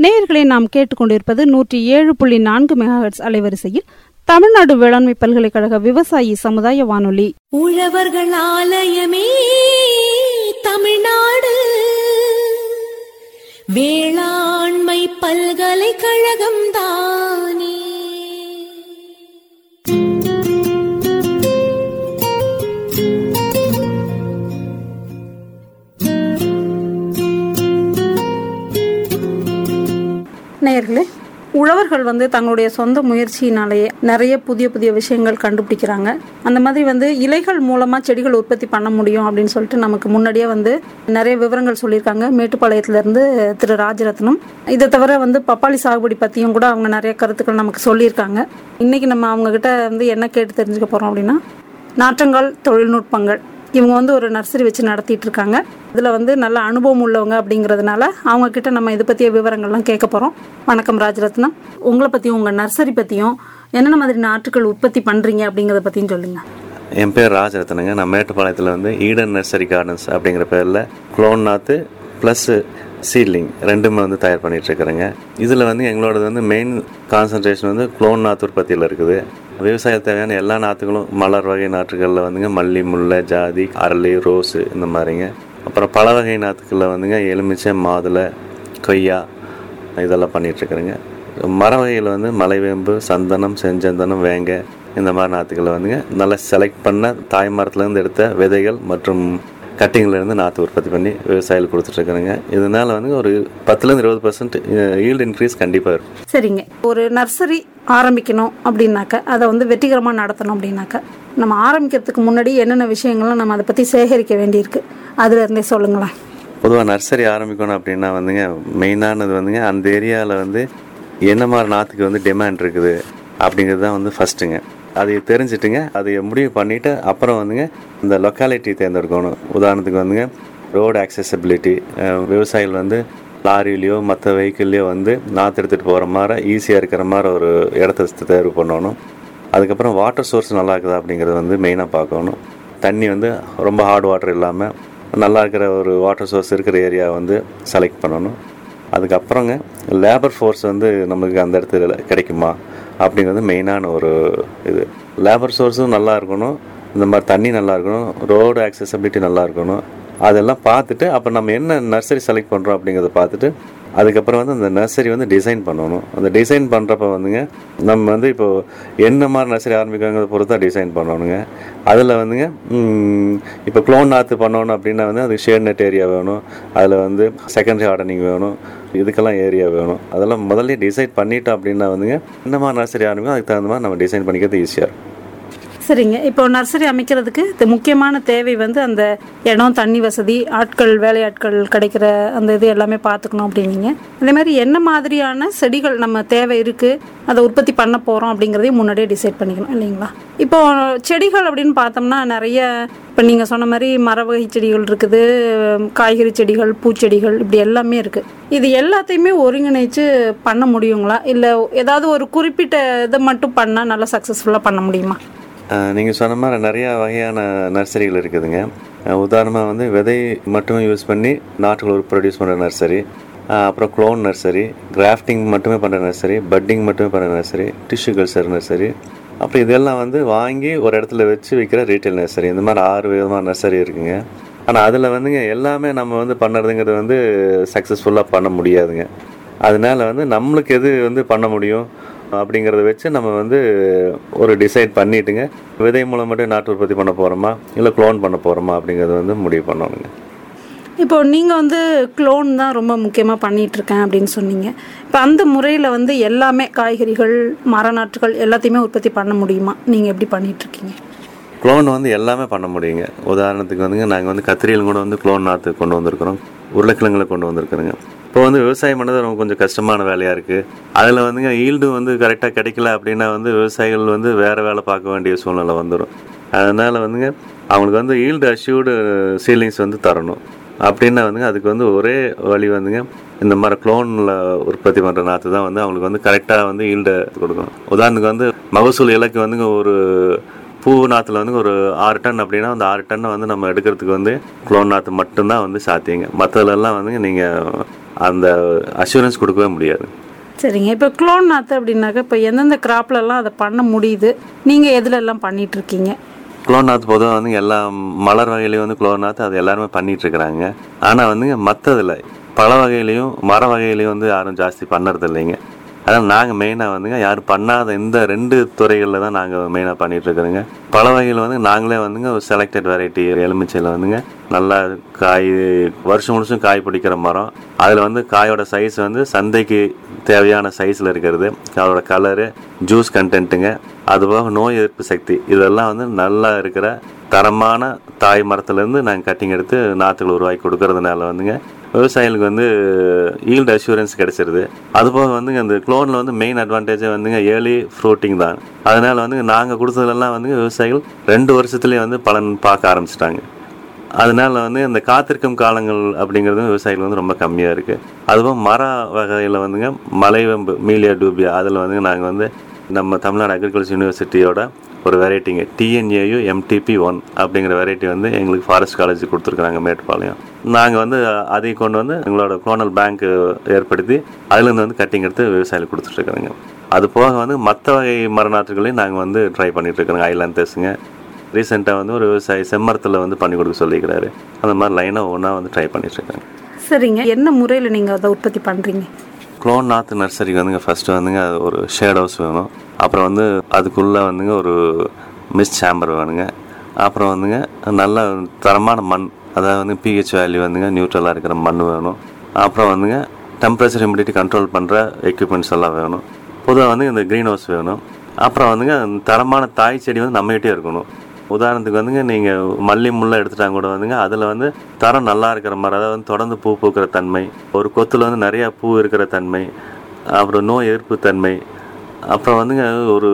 நேயர்களை நாம் கேட்டுக்கொண்டிருப்பது நூற்றி ஏழு புள்ளி நான்கு மெகாஹெட்ஸ் அலைவரிசையில் தமிழ்நாடு வேளாண்மை பல்கலைக்கழக விவசாயி சமுதாய வானொலி உழவர்கள் ஆலயமே தமிழ்நாடு வேளாண்மை பல்கலைக்கழகம் தானே நேயர்களே உழவர்கள் வந்து தங்களுடைய சொந்த முயற்சியினாலேயே நிறைய புதிய புதிய விஷயங்கள் கண்டுபிடிக்கிறாங்க அந்த மாதிரி வந்து இலைகள் மூலமாக செடிகள் உற்பத்தி பண்ண முடியும் அப்படின்னு சொல்லிட்டு நமக்கு முன்னாடியே வந்து நிறைய விவரங்கள் சொல்லியிருக்காங்க மேட்டுப்பாளையத்திலேருந்து திரு ராஜரத்னம் இதை தவிர வந்து பப்பாளி சாகுபடி பற்றியும் கூட அவங்க நிறைய கருத்துக்கள் நமக்கு சொல்லியிருக்காங்க இன்னைக்கு நம்ம அவங்க கிட்ட வந்து என்ன கேட்டு தெரிஞ்சுக்க போகிறோம் அப்படின்னா நாற்றங்கால் தொழில்நுட்பங்கள் இவங்க வந்து ஒரு நர்சரி வச்சு நடத்திட்டு இருக்காங்க இதில் வந்து நல்ல அனுபவம் உள்ளவங்க அப்படிங்கிறதுனால அவங்க கிட்ட நம்ம இதை பற்றிய விவரங்கள்லாம் கேட்க போகிறோம் வணக்கம் ராஜரத்னம் உங்களை பற்றியும் உங்கள் நர்சரி பற்றியும் என்னென்ன மாதிரி நாற்றுகள் உற்பத்தி பண்ணுறீங்க அப்படிங்கிறத பற்றியும் சொல்லுங்கள் என் பேர் ராஜரத்னங்க நான் மேட்டுப்பாளையத்தில் வந்து ஈடன் நர்சரி கார்டன்ஸ் அப்படிங்கிற பேரில் குளோன் நாற்று ப்ளஸ் சீட்லிங் ரெண்டுமே வந்து தயார் பண்ணிட்டு இருக்கிறேங்க இதில் வந்து எங்களோடது வந்து மெயின் கான்சன்ட்ரேஷன் வந்து குளோன் நாற்று உற்பத்தியில் இருக்குது விவசாய தேவையான எல்லா நாற்றுகளும் மலர் வகை நாற்றுகளில் வந்துங்க மல்லி முல்லை ஜாதி அரளி ரோஸு இந்த மாதிரிங்க அப்புறம் பல வகை நாற்றுகளில் வந்துங்க எலுமிச்சை மாதுளை கொய்யா இதெல்லாம் பண்ணிகிட்ருக்குறேங்க மர வகையில் வந்து மலைவேம்பு சந்தனம் செஞ்சந்தனம் வேங்க இந்த மாதிரி நாற்றுகளை வந்துங்க நல்லா செலக்ட் பண்ண தாய் மரத்துலேருந்து எடுத்த விதைகள் மற்றும் கட்டிங்லேருந்து நாற்று உற்பத்தி பண்ணி விவசாயிகள் கொடுத்துட்ருக்குறேங்க இதனால் வந்து ஒரு பத்துலேருந்து இருபது பர்சன்ட் ஈல்டு இன்க்ரீஸ் கண்டிப்பாக இருக்கும் சரிங்க ஒரு நர்சரி ஆரம்பிக்கணும் அப்படின்னாக்க அதை வந்து வெற்றிகரமாக நடத்தணும் அப்படின்னாக்க நம்ம ஆரம்பிக்கிறதுக்கு முன்னாடி என்னென்ன விஷயங்கள்லாம் நம்ம அதை பற்றி சேகரிக்க வேண்டியிருக்கு அதுல இருந்தே சொல்லுங்களேன் பொதுவாக நர்சரி ஆரம்பிக்கணும் அப்படின்னா வந்துங்க மெயினானது வந்துங்க அந்த ஏரியாவில் வந்து என்ன மாதிரி நாற்றுக்கு வந்து டிமாண்ட் இருக்குது அப்படிங்கிறது தான் வந்து ஃபஸ்ட்டுங்க அதை தெரிஞ்சுட்டுங்க அதை முடிவு பண்ணிவிட்டு அப்புறம் வந்துங்க இந்த லொக்காலிட்டி தேர்ந்தெடுக்கணும் உதாரணத்துக்கு வந்துங்க ரோடு ஆக்சசபிலிட்டி விவசாயிகள் வந்து லாரிலையோ மற்ற வெஹிக்கிள்லையோ வந்து நாற்று எடுத்துகிட்டு போகிற மாதிரி ஈஸியாக இருக்கிற மாதிரி ஒரு இடத்த தேர்வு பண்ணணும் அதுக்கப்புறம் வாட்டர் சோர்ஸ் நல்லா இருக்குதா அப்படிங்கிறத வந்து மெயினாக பார்க்கணும் தண்ணி வந்து ரொம்ப ஹார்ட் வாட்டர் இல்லாமல் நல்லா இருக்கிற ஒரு வாட்டர் சோர்ஸ் இருக்கிற ஏரியா வந்து செலக்ட் பண்ணணும் அதுக்கப்புறங்க லேபர் ஃபோர்ஸ் வந்து நமக்கு அந்த இடத்துல கிடைக்குமா அப்படிங்கிறது மெயினான ஒரு இது லேபர் சோர்ஸும் நல்லா இருக்கணும் இந்த மாதிரி தண்ணி நல்லா இருக்கணும் ரோடு ஆக்சசபிலிட்டி நல்லா இருக்கணும் அதெல்லாம் பார்த்துட்டு அப்போ நம்ம என்ன நர்சரி செலக்ட் பண்ணுறோம் அப்படிங்கிறத பார்த்துட்டு அதுக்கப்புறம் வந்து அந்த நர்சரி வந்து டிசைன் பண்ணணும் அந்த டிசைன் பண்ணுறப்ப வந்துங்க நம்ம வந்து இப்போது என்ன மாதிரி நர்சரி ஆரம்பிக்கிறாங்கிறத பொறுத்து தான் டிசைன் பண்ணணுங்க அதில் வந்துங்க இப்போ க்ளோன் நாற்று பண்ணணும் அப்படின்னா வந்து அதுக்கு ஷேட் நெட் ஏரியா வேணும் அதில் வந்து செகண்டரி கார்டனிங் வேணும் இதுக்கெல்லாம் ஏரியா வேணும் அதெல்லாம் முதல்ல டிசைட் பண்ணிட்டோம் அப்படின்னா வந்துங்க என்ன மாதிரி நர்சரி ஆரம்பிக்கும் அதுக்கு தகுந்த மாதிரி நம்ம டிசைன் பண்ணிக்கிறது ஈஸியாக இருக்கும் சரிங்க இப்போ நர்சரி அமைக்கிறதுக்கு இது முக்கியமான தேவை வந்து அந்த இடம் தண்ணி வசதி ஆட்கள் வேலையாட்கள் கிடைக்கிற அந்த இது எல்லாமே பார்த்துக்கணும் அப்படின்னீங்க அதே மாதிரி என்ன மாதிரியான செடிகள் நம்ம தேவை இருக்குது அதை உற்பத்தி பண்ண போகிறோம் அப்படிங்கிறதையும் முன்னாடியே டிசைட் பண்ணிக்கணும் இல்லைங்களா இப்போ செடிகள் அப்படின்னு பார்த்தோம்னா நிறைய இப்போ நீங்கள் சொன்ன மாதிரி மர வகை செடிகள் இருக்குது காய்கறி செடிகள் பூச்செடிகள் இப்படி எல்லாமே இருக்குது இது எல்லாத்தையுமே ஒருங்கிணைச்சு பண்ண முடியுங்களா இல்லை ஏதாவது ஒரு குறிப்பிட்ட இதை மட்டும் பண்ணால் நல்லா சக்ஸஸ்ஃபுல்லாக பண்ண முடியுமா நீங்கள் சொன்ன மாதிரி நிறையா வகையான நர்சரிகள் இருக்குதுங்க உதாரணமாக வந்து விதை மட்டும் யூஸ் பண்ணி நாட்டுகள் ப்ரொடியூஸ் பண்ணுற நர்சரி அப்புறம் க்ளோன் நர்சரி கிராஃப்டிங் மட்டுமே பண்ணுற நர்சரி பட்டிங் மட்டுமே பண்ணுற நர்சரி டிஷ்யூ கல்ச்சர் நர்சரி அப்புறம் இதெல்லாம் வந்து வாங்கி ஒரு இடத்துல வச்சு விற்கிற ரீட்டைல் நர்சரி இந்த மாதிரி ஆறு விதமான நர்சரி இருக்குங்க ஆனால் அதில் வந்துங்க எல்லாமே நம்ம வந்து பண்ணுறதுங்கிறது வந்து சக்ஸஸ்ஃபுல்லாக பண்ண முடியாதுங்க அதனால வந்து நம்மளுக்கு எது வந்து பண்ண முடியும் அப்படிங்கிறத வச்சு நம்ம வந்து ஒரு டிசைட் பண்ணிட்டுங்க விதை மூலம் மட்டும் நாட்டு உற்பத்தி பண்ண போகிறோமா இல்லை க்ளோன் பண்ண போகிறோமா அப்படிங்கிறத வந்து முடிவு பண்ணணுங்க இப்போ நீங்கள் வந்து க்ளோன் தான் ரொம்ப முக்கியமாக பண்ணிட்டு இருக்கேன் அப்படின்னு சொன்னீங்க இப்போ அந்த முறையில் வந்து எல்லாமே காய்கறிகள் மர நாற்றுகள் எல்லாத்தையுமே உற்பத்தி பண்ண முடியுமா நீங்கள் எப்படி பண்ணிட்டு இருக்கீங்க க்ளோன் வந்து எல்லாமே பண்ண முடியுங்க உதாரணத்துக்கு வந்துங்க நாங்கள் வந்து கத்திரியில் கூட வந்து க்ளோன் நாற்று கொண்டு வந்திருக்கிறோம் உருளைக்கிழங்குல கொண்டு வந்திருக்கிறோங்க இப்போ வந்து விவசாயம் பண்ணது ரொம்ப கொஞ்சம் கஷ்டமான வேலையாக இருக்குது அதில் வந்துங்க ஈல்டு வந்து கரெக்டாக கிடைக்கல அப்படின்னா வந்து விவசாயிகள் வந்து வேறு வேலை பார்க்க வேண்டிய சூழ்நிலை வந்துடும் அதனால் வந்துங்க அவங்களுக்கு வந்து ஈல்டு அஷ்யூர்டு சீலிங்ஸ் வந்து தரணும் அப்படின்னா வந்துங்க அதுக்கு வந்து ஒரே வழி வந்துங்க இந்த மாதிரி க்ளோனில் உற்பத்தி பண்ணுற நாற்று தான் வந்து அவங்களுக்கு வந்து கரெக்டாக வந்து ஈல்டை கொடுக்கணும் உதாரணத்துக்கு வந்து மகசூல் இலக்கு வந்துங்க ஒரு பூ நாற்றுல வந்து ஒரு ஆறு டன் அப்படின்னா அந்த ஆறு டன்னை வந்து நம்ம எடுக்கிறதுக்கு வந்து க்ளோன் நாற்று மட்டும்தான் வந்து சாத்தியங்க மற்றதுலலாம் வந்துங்க நீங்கள் அந்த அஷூரன்ஸ் கொடுக்கவே முடியாது சரிங்க இப்போ க்ளோன் நாத்து அப்படின்னாக்க இப்போ எந்தெந்த கிராப்லலாம் அதை பண்ண முடியுது நீங்கள் எதுல எல்லாம் பண்ணிட்டு இருக்கீங்க குளோநாத் பொதுவாக வந்து எல்லா மலர் வகையிலையும் வந்து குளோநாத் அது எல்லாருமே பண்ணிட்டு இருக்கிறாங்க ஆனால் வந்துங்க மற்றதில் பழ வகையிலையும் மர வகையிலையும் வந்து யாரும் ஜாஸ்தி பண்ணுறது இல்லைங்க அதான் நாங்கள் மெயினாக வந்துங்க யாரும் பண்ணாத இந்த ரெண்டு துறைகளில் தான் நாங்கள் மெயினாக பண்ணிட்டு இருக்கிறோங்க பழ வகையில் வந்து நாங்களே வந்துங்க ஒரு செலக்டட் வெரைட்டி எலுமிச்சையில் வந்துங்க நல்லா காய் வருஷம் முழுசும் காய் பிடிக்கிற மரம் அதில் வந்து காயோட சைஸ் வந்து சந்தைக்கு தேவையான சைஸில் இருக்கிறது அதோட கலரு ஜூஸ் கண்டென்ட்டுங்க அதுபோக நோய் எதிர்ப்பு சக்தி இதெல்லாம் வந்து நல்லா இருக்கிற தரமான தாய் மரத்துலேருந்து நாங்கள் கட்டிங் எடுத்து நாற்றுகள் உருவாக்கி கொடுக்கறதுனால வந்துங்க விவசாயிகளுக்கு வந்து ஈல்டு அஷூரன்ஸ் கிடைச்சிருது அதுபோக வந்துங்க அந்த க்ளோனில் வந்து மெயின் அட்வான்டேஜே வந்துங்க ஏர்லி ஃப்ரூட்டிங் தான் அதனால வந்துங்க நாங்கள் கொடுத்ததெல்லாம் வந்துங்க விவசாயிகள் ரெண்டு வருஷத்துலேயே வந்து பலன் பார்க்க ஆரம்பிச்சிட்டாங்க அதனால வந்து இந்த காத்திருக்கும் காலங்கள் அப்படிங்கிறது விவசாயிகள் வந்து ரொம்ப கம்மியாக இருக்குது அதுவும் மர வகையில் வந்துங்க மலைவம்பு மீலியா டூபியா அதில் வந்து நாங்கள் வந்து நம்ம தமிழ்நாடு அக்ரிகல்ச்சர் யூனிவர்சிட்டியோட ஒரு வெரைட்டிங்க டிஎன்ஏயு எம்டிபி ஒன் அப்படிங்கிற வெரைட்டி வந்து எங்களுக்கு ஃபாரஸ்ட் காலேஜ் கொடுத்துருக்குறாங்க மேட்டுப்பாளையம் நாங்கள் வந்து அதை கொண்டு வந்து எங்களோட குளோனல் பேங்க் ஏற்படுத்தி அதுலேருந்து வந்து கட்டிங் எடுத்து விவசாயிகளுக்கு கொடுத்துட்ருக்குறோங்க அது போக வந்து மற்ற வகை மரநாற்றுகளையும் நாங்கள் வந்து ட்ரை பண்ணிட்டு இருக்கிறோங்க ஐலாந்தஸுங்க ரீசெண்டாக வந்து ஒரு விவசாயி செம்மரத்தில் வந்து பண்ணி கொடுக்க சொல்லிக்கிறாரு அந்த மாதிரி லைனாக ஒன்றா வந்து ட்ரை பண்ணிட்டு இருக்காங்க சரிங்க என்ன முறையில் நீங்கள் அதை உற்பத்தி பண்ணுறீங்க க்ளோன் நாத்து நர்சரிக்கு வந்துங்க ஃபர்ஸ்ட் வந்துங்க அது ஒரு ஷேட் ஹவுஸ் வேணும் அப்புறம் வந்து அதுக்குள்ளே வந்துங்க ஒரு மிஸ் சேம்பர் வேணுங்க அப்புறம் வந்துங்க நல்ல தரமான மண் அதாவது வந்து பிஹெச் வேல்யூ வந்துங்க நியூட்ரலாக இருக்கிற மண் வேணும் அப்புறம் வந்துங்க டெம்பரேச்சர் ஹியூமிடிட்டி கண்ட்ரோல் பண்ணுற எக்யூப்மெண்ட்ஸ் எல்லாம் வேணும் பொதுவாக வந்து இந்த க்ரீன் ஹவுஸ் வேணும் அப்புறம் வந்துங்க தரமான தாய் செடி வந்து நம்மகிட்டே இருக்கணும் உதாரணத்துக்கு வந்துங்க நீங்கள் மல்லி முல்லை எடுத்துட்டாங்க கூட வந்துங்க அதில் வந்து தரம் நல்லா இருக்கிற மாதிரி அதாவது வந்து தொடர்ந்து பூ பூக்கிற தன்மை ஒரு கொத்தில் வந்து நிறையா பூ இருக்கிற தன்மை அப்புறம் நோய் எதிர்ப்பு தன்மை அப்புறம் வந்துங்க ஒரு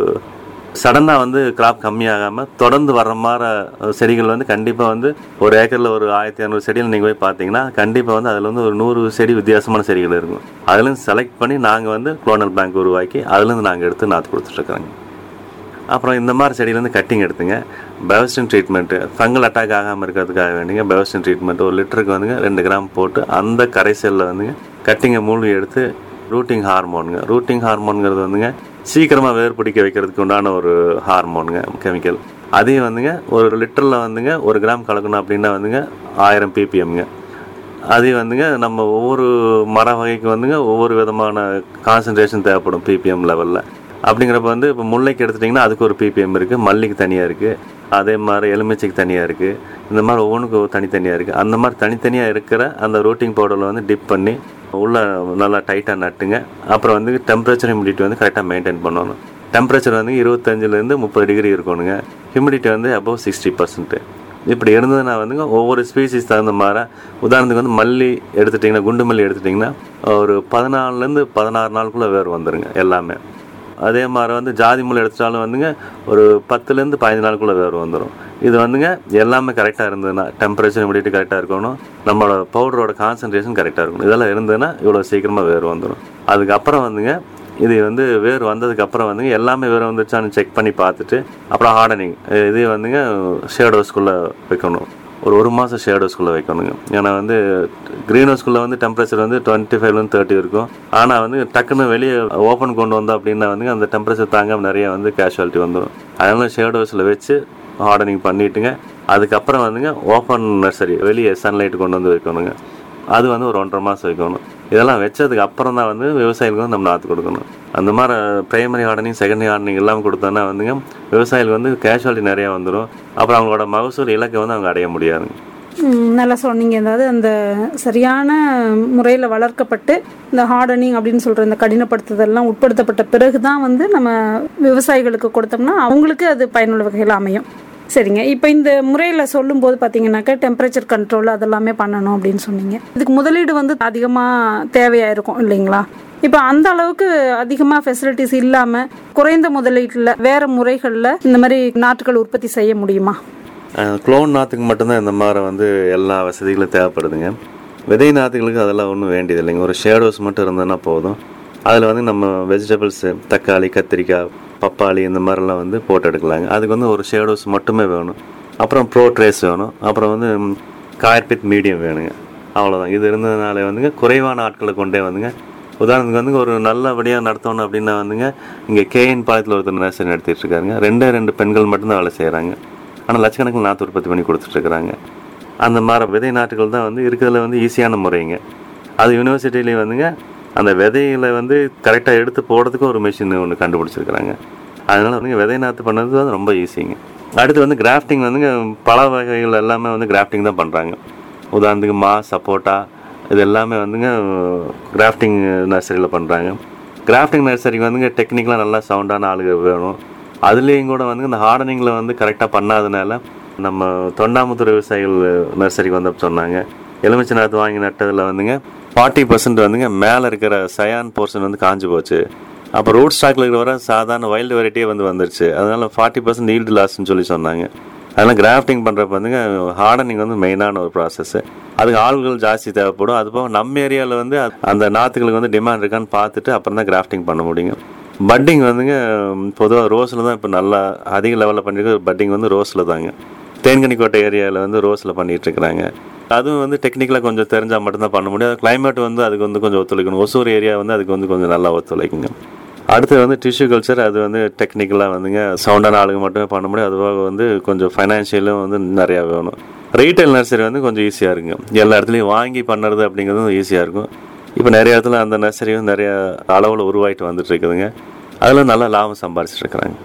சடனாக வந்து கிராப் கம்மியாகாமல் தொடர்ந்து வர்ற மாதிரி செடிகள் வந்து கண்டிப்பாக வந்து ஒரு ஏக்கரில் ஒரு ஆயிரத்தி இரநூறு செடிகள் நீங்கள் போய் பார்த்தீங்கன்னா கண்டிப்பாக வந்து அதில் வந்து ஒரு நூறு செடி வித்தியாசமான செடிகள் இருக்கும் அதுலேருந்து செலக்ட் பண்ணி நாங்கள் வந்து குளோனல் பேங்க் உருவாக்கி அதுலேருந்து நாங்கள் எடுத்து நாற்று கொடுத்துட்ருக்குறோங்க அப்புறம் இந்த மாதிரி செடியிலேருந்து கட்டிங் எடுத்துங்க பயோஸ்டின் ட்ரீட்மெண்ட்டு ஃபங்கல் அட்டாக் ஆகாமல் இருக்கிறதுக்காக வேண்டிங்க பயோஸ்டின் ட்ரீட்மெண்ட் ஒரு லிட்டருக்கு வந்துங்க ரெண்டு கிராம் போட்டு அந்த கரைசலில் வந்துங்க கட்டிங்கை மூழ்கி எடுத்து ரூட்டிங் ஹார்மோனுங்க ரூட்டிங் ஹார்மோனுங்கிறது வந்துங்க சீக்கிரமாக வேர் பிடிக்க வைக்கிறதுக்கு உண்டான ஒரு ஹார்மோனுங்க கெமிக்கல் அதையும் வந்துங்க ஒரு லிட்டரில் வந்துங்க ஒரு கிராம் கலக்கணும் அப்படின்னா வந்துங்க ஆயிரம் பிபிஎம்ங்க அது வந்துங்க நம்ம ஒவ்வொரு மர வகைக்கு வந்துங்க ஒவ்வொரு விதமான கான்சன்ட்ரேஷன் தேவைப்படும் பிபிஎம் லெவலில் அப்படிங்கிறப்ப வந்து இப்போ முல்லைக்கு எடுத்துட்டிங்கன்னா அதுக்கு ஒரு பிபிஎம் இருக்குது மல்லிக்கு தனியாக இருக்குது அதே மாதிரி எலுமிச்சைக்கு தனியாக இருக்குது இந்த மாதிரி ஒவ்வொன்றுக்கும் தனித்தனியாக இருக்குது அந்த மாதிரி தனித்தனியாக இருக்கிற அந்த ரோட்டிங் பவுடரில் வந்து டிப் பண்ணி உள்ள நல்லா டைட்டாக நட்டுங்க அப்புறம் வந்து டெம்பரேச்சர் ஹியூமிடிட்டி வந்து கரெக்டாக மெயின்டைன் பண்ணணும் டெம்பரேச்சர் வந்து இருபத்தஞ்சிலேருந்து முப்பது டிகிரி இருக்கணுங்க ஹியூமிடிட்டி வந்து அபவ் சிக்ஸ்டி பர்சன்ட்டு இப்படி இருந்ததுன்னா வந்துங்க ஒவ்வொரு ஸ்பீசிஸ் தகுந்த மாதிரி உதாரணத்துக்கு வந்து மல்லி எடுத்துட்டிங்கன்னா குண்டு மல்லி எடுத்துட்டிங்கன்னா ஒரு பதினாலுலேருந்து பதினாறு நாளுக்குள்ளே வேர் வந்துருங்க எல்லாமே அதே மாதிரி வந்து ஜாதி முள் எடுத்துட்டாலும் வந்துங்க ஒரு பத்துலேருந்து பதினஞ்சு நாளுக்குள்ளே வேறு வந்துடும் இது வந்துங்க எல்லாமே கரெக்டாக இருந்ததுன்னா டெம்பரேச்சர் ஹியூமிடிட்டி கரெக்டாக இருக்கணும் நம்மளோட பவுடரோட கான்சன்ட்ரேஷன் கரெக்டாக இருக்கணும் இதெல்லாம் இருந்ததுன்னா இவ்வளோ சீக்கிரமாக வேறு வந்துடும் அதுக்கப்புறம் வந்துங்க இது வந்து வேர் வந்ததுக்கு அப்புறம் வந்துங்க எல்லாமே வேறு வந்துருச்சான்னு செக் பண்ணி பார்த்துட்டு அப்புறம் ஹார்டனிங் இது வந்துங்க ஷேட் ஹவுஸ்குள்ளே வைக்கணும் ஒரு ஒரு மாதம் ஷேட் ஹவுஸ்குள்ளே வைக்கணுங்க ஏன்னா வந்து க்ரீன் ஹவுஸ்குள்ளே வந்து டெம்பரேச்சர் வந்து டுவெண்ட்டி ஃபைவ்லேருந்து தேர்ட்டி இருக்கும் ஆனால் வந்து டக்குன்னு வெளியே ஓப்பன் கொண்டு வந்தோம் அப்படின்னா வந்து அந்த டெம்பரேச்சர் தாங்காம நிறைய வந்து கேஷுவாலிட்டி வந்துடும் அதனால ஷேட் ஹவுஸில் வச்சு ஹார்டனிங் பண்ணிட்டுங்க அதுக்கப்புறம் வந்துங்க ஓப்பன் நர்சரி வெளியே சன்லைட் கொண்டு வந்து வைக்கணுங்க அது வந்து ஒரு ஒன்றரை மாதம் வைக்கணும் இதெல்லாம் வச்சதுக்கு அப்புறம் தான் வந்து விவசாயிகளுக்கு வந்து நம்ம நாற்று கொடுக்கணும் அந்த மாதிரி பிரைமரி ஹார்டனிங் செகண்டரி ஹார்டனிங் எல்லாம் கொடுத்தோன்னா வந்துங்க விவசாயிகள் வந்து கேஷுவாலிட்டி நிறையா வந்துடும் அப்புறம் அவங்களோட மகசூல் இலக்கை வந்து அவங்க அடைய முடியாதுங்க ம், நல்லா சொன்னீங்க அதாவது அந்த சரியான முறையில் வளர்க்கப்பட்டு இந்த ஹார்டனிங் அப்படின்னு சொல்கிற இந்த கடினப்படுத்துதல்லாம் உட்படுத்தப்பட்ட பிறகு தான் வந்து நம்ம விவசாயிகளுக்கு கொடுத்தோம்னா அவங்களுக்கு அது பயனுள்ள வகையில் அமையும் சரிங்க இப்போ இந்த முறையில் சொல்லும்போது பார்த்தீங்கன்னாக்கா டெம்பரேச்சர் கண்ட்ரோல் அதெல்லாமே பண்ணணும் அப்படின்னு சொன்னீங்க இதுக்கு முதலீடு வந்து அதிகமாக தேவையாக இருக்கும் இல்லைங்களா இப்போ அந்த அளவுக்கு அதிகமாக ஃபெசிலிட்டிஸ் இல்லாமல் குறைந்த முதலீட்டில் வேறு முறைகளில் இந்த மாதிரி நாற்றுகள் உற்பத்தி செய்ய முடியுமா க்ளோன் நாற்றுக்கு மட்டும்தான் இந்த மாதிரி வந்து எல்லா வசதிகளும் தேவைப்படுதுங்க விதை நாற்றுகளுக்கு அதெல்லாம் ஒன்றும் வேண்டியது இல்லைங்க ஒரு ஷேடோஸ் மட்டும் இருந்ததுன்னா போதும் அதில் வந்து நம்ம வெஜிடபிள்ஸு தக்காளி கத்திரிக்காய் பப்பாளி இந்த மாதிரிலாம் வந்து போட்டு எடுக்கலாங்க அதுக்கு வந்து ஒரு ஷேடோஸ் மட்டுமே வேணும் அப்புறம் ப்ரோ ட்ரேஸ் வேணும் அப்புறம் வந்து கார்பெட் மீடியம் வேணுங்க அவ்வளோதான் இது இருந்ததுனால வந்துங்க குறைவான ஆட்களை கொண்டே வந்துங்க உதாரணத்துக்கு வந்து ஒரு நல்லபடியாக நடத்தணும் அப்படின்னா வந்துங்க இங்கே கேஎன் பாளையத்தில் ஒருத்தர் நர்சரி நடத்திட்டு இருக்காருங்க ரெண்டே ரெண்டு பெண்கள் மட்டும்தான் வேலை செய்கிறாங்க ஆனால் லட்சக்கணக்கில் நாற்று உற்பத்தி பண்ணி கொடுத்துட்ருக்குறாங்க அந்த மாதிரி விதை நாட்டுகள் தான் வந்து இருக்கிறதுல வந்து ஈஸியான முறைங்க அது யூனிவர்சிட்டிலேயே வந்துங்க அந்த விதைகளை வந்து கரெக்டாக எடுத்து போடுறதுக்கு ஒரு மிஷின் ஒன்று கண்டுபிடிச்சிருக்கிறாங்க அதனால வந்து விதை நாற்று பண்ணது வந்து ரொம்ப ஈஸிங்க அடுத்து வந்து கிராஃப்டிங் வந்துங்க பல வகைகள் எல்லாமே வந்து கிராஃப்டிங் தான் பண்ணுறாங்க உதாரணத்துக்கு மா சப்போட்டா இது எல்லாமே வந்துங்க கிராஃப்டிங் நர்சரியில் பண்ணுறாங்க கிராஃப்டிங் நர்சரிக்கு வந்துங்க டெக்னிக்கலாக நல்லா சவுண்டான ஆளுங்க வேணும் அதுலேயும் கூட வந்து இந்த ஹார்டனிங்கில் வந்து கரெக்டாக பண்ணாதனால நம்ம தொண்டாமுத்தூர் விவசாயிகள் நர்சரிக்கு வந்து சொன்னாங்க எலுமிச்சை நாற்று வாங்கி நட்டதில் வந்துங்க ஃபார்ட்டி பர்சன்ட் வந்துங்க மேலே இருக்கிற சயான் போர்ஷன் வந்து காஞ்சு போச்சு அப்போ ரூட் ஸ்டாக்ல இருக்கிற வர சாதாரண வைல்டு வெரைட்டியே வந்து வந்துருச்சு அதனால ஃபார்ட்டி பர்சன்ட் ஈல்டு லாஸ்ன்னு சொல்லி சொன்னாங்க அதனால் கிராஃப்டிங் பண்ணுறப்ப வந்துங்க ஹார்டனிங் வந்து மெயினான ஒரு ப்ராசஸ் அதுக்கு ஆள்கள் ஜாஸ்தி தேவைப்படும் அது போக நம்ம ஏரியாவில் வந்து அ- அந்த நாற்றுகளுக்கு வந்து டிமாண்ட் இருக்கான்னு பார்த்துட்டு அப்புறம் தான் கிராஃப்டிங் பண்ண முடியும் பட்டிங் வந்துங்க பொதுவாக ரோஸில் தான் இப்போ நல்லா அதிக லெவலில் பண்ணிருக்கு பட்டிங் வந்து ரோஸில் தாங்க தேன்கனிக்கோட்டை ஏரியாவில் வந்து ரோஸில் பண்ணிட்டு இருக்கிறாங்க அதுவும் வந்து டெக்னிக்கலாக கொஞ்சம் தெரிஞ்சால் மட்டும்தான் பண்ண முடியும் கிளைமேட் வந்து அதுக்கு வந்து கொஞ்சம் ஒத்துழைக்கணும் ஒசூர் ஏரியா வந்து அதுக்கு வந்து கொஞ்சம் நல்லா ஒத்துழைக்குங்க அடுத்து வந்து டிஷ்யூ கல்ச்சர் அது வந்து டெக்னிக்கலாக வந்துங்க சவுண்டான ஆளுங்க மட்டுமே பண்ண முடியும் அதுவாக வந்து கொஞ்சம் ஃபைனான்ஷியலும் வந்து நிறையா வேணும் ரீட்டைல் நர்சரி வந்து கொஞ்சம் ஈஸியாக இருக்குங்க எல்லா இடத்துலையும் வாங்கி பண்ணுறது அப்படிங்கிறது ஈஸியாக இருக்கும் இப்போ நிறைய இடத்துல அந்த நர்சரி வந்து நிறைய அளவில் உருவாயிட்டு வந்துட்டு இருக்குதுங்க அதில் நல்லா லாபம் சம்பாரிச்சிட்டு இருக்கிறாங்க